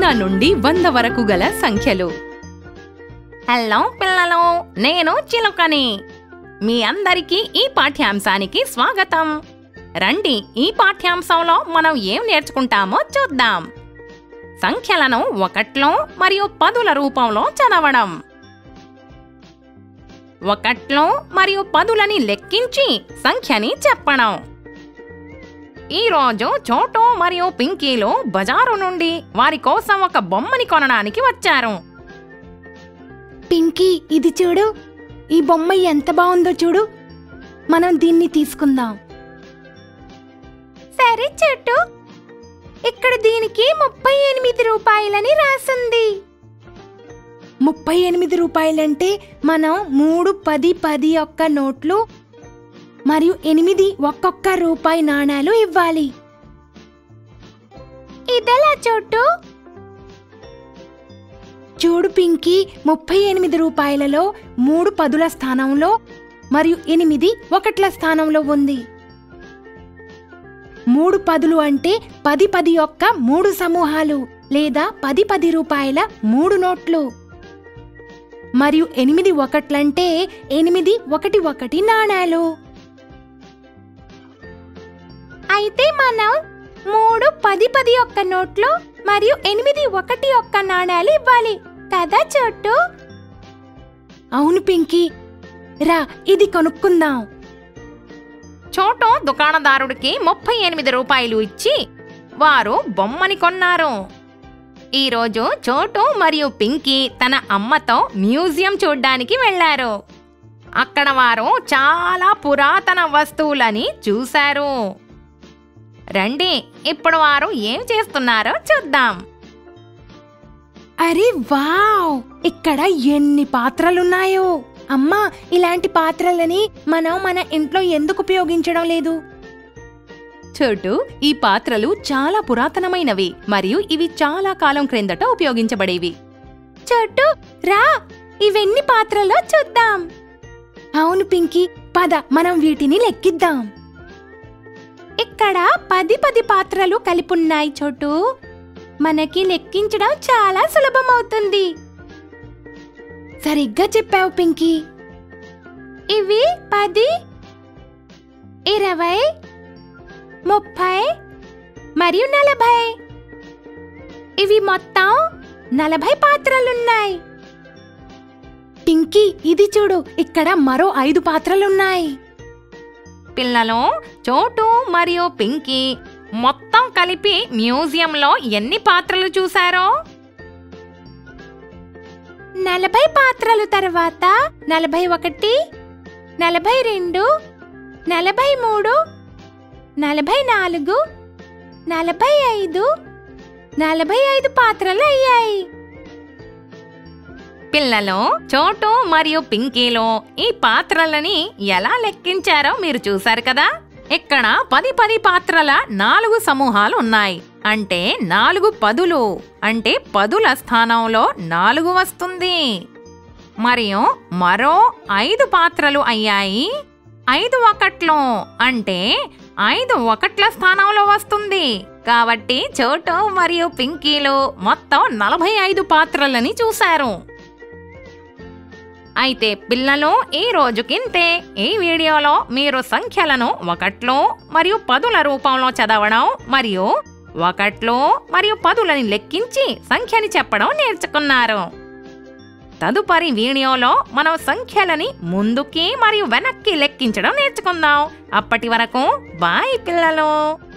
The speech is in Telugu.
సున్నా నుండి వంద వరకు గల సంఖ్యలు హలో పిల్లలు నేను చిలుకని మీ అందరికీ ఈ పాఠ్యాంశానికి స్వాగతం రండి ఈ పాఠ్యాంశంలో మనం ఏం నేర్చుకుంటామో చూద్దాం సంఖ్యలను ఒకట్లో మరియు పదుల రూపంలో చదవడం ఒకట్లో మరియు పదులని లెక్కించి సంఖ్యని చెప్పడం ఈరోజు చోటు మరియు పింకీలు బజారు నుండి వారి కోసం ఒక బొమ్మని కొనడానికి వచ్చారు పింకీ ఇది చూడు ఈ బొమ్మ ఎంత బాగుందో చూడు మనం దీన్ని తీసుకుందాం సరే చెట్టు ఇక్కడ దీనికి ముప్పై ఎనిమిది రూపాయలని రాసింది ముప్పై ఎనిమిది రూపాయలంటే మనం మూడు పది పది ఒక్క నోట్లు మరియు ఎనిమిది ఒక్కొక్క రూపాయి నాణాలు ఇవ్వాలి ఇదెలా చోటు చూడు పింకీ ముప్పై ఎనిమిది రూపాయలలో మూడు పదుల స్థానంలో మరియు ఎనిమిది ఒకట్ల స్థానంలో ఉంది మూడు పదులు అంటే పది పది యొక్క మూడు సమూహాలు లేదా పది పది రూపాయల మూడు నోట్లు మరియు ఎనిమిది ఒకట్లంటే ఎనిమిది ఒకటి ఒకటి నాణాలు అయితే మనం మూడు పది పది ఒక్క నోట్లు మరియు ఎనిమిది ఒకటి ఒక్క నాణాలు ఇవ్వాలి కదా చోటు అవును పింకీ రా ఇది కొనుక్కుందాం చోటు దుకాణదారుడికి ముప్పై ఎనిమిది రూపాయలు ఇచ్చి వారు బొమ్మని కొన్నారు ఈరోజు చోటు మరియు పింకీ తన అమ్మతో మ్యూజియం చూడ్డానికి వెళ్లారు అక్కడ వారు చాలా పురాతన వస్తువులని చూశారు రండి ఇప్పుడు వారు ఏం చేస్తున్నారో చూద్దాం అరే వావ్ ఇక్కడ ఎన్ని పాత్రలున్నాయో అమ్మా ఇలాంటి పాత్రలని మనం మన ఇంట్లో ఎందుకు ఉపయోగించడం లేదు చోటు ఈ పాత్రలు చాలా పురాతనమైనవి మరియు ఇవి చాలా కాలం క్రిందట ఉపయోగించబడేవి చోటు రా ఇవెన్ని పాత్రలో చూద్దాం అవును పింకీ పద మనం వీటిని లెక్కిద్దాం ఇక్కడ పది పది పాత్రలు కలిపున్నాయి చోటు మనకి లెక్కించడం చాలా సులభమవుతుంది సరిగ్గా చెప్పావు పింకీ ఇవి పది ఇరవై ముప్పై మరియు నలభై ఇవి మొత్తం నలభై పాత్రలున్నాయి పింకీ ఇది చూడు ఇక్కడ మరో ఐదు పాత్రలున్నాయి పిల్లలు చోటు మరియు పింకీ మొత్తం కలిపి మ్యూజియంలో ఎన్ని పాత్రలు చూశారో నలభై పాత్రలు తర్వాత నలభై ఒకటి నలభై రెండు నలభై మూడు నలభై నాలుగు నలభై ఐదు నలభై ఐదు పాత్రలు అయ్యాయి పిల్లలు చోటు మరియు పింకీలో ఈ పాత్రలని ఎలా లెక్కించారో మీరు చూశారు కదా ఇక్కడ పది పది పాత్రల నాలుగు సమూహాలు ఉన్నాయి అంటే నాలుగు పదులు అంటే పదుల స్థానంలో నాలుగు వస్తుంది మరియు మరో ఐదు పాత్రలు అయ్యాయి ఐదు ఒకట్లు అంటే ఐదు ఒకట్ల స్థానంలో వస్తుంది కాబట్టి చోటు మరియు పింకీలు మొత్తం నలభై ఐదు పాత్రలని చూశారు అయితే పిల్లలు ఈ రోజుకింతే ఈ వీడియోలో మీరు సంఖ్యలను ఒకట్లు మరియు పదుల రూపంలో చదవడం మరియు ఒకట్లు మరియు పదులని లెక్కించి సంఖ్యని చెప్పడం నేర్చుకున్నారు తదుపరి వీడియోలో మనం సంఖ్యలని ముందుకి మరియు వెనక్కి లెక్కించడం నేర్చుకుందాం అప్పటి వరకు బాయ్ పిల్లలు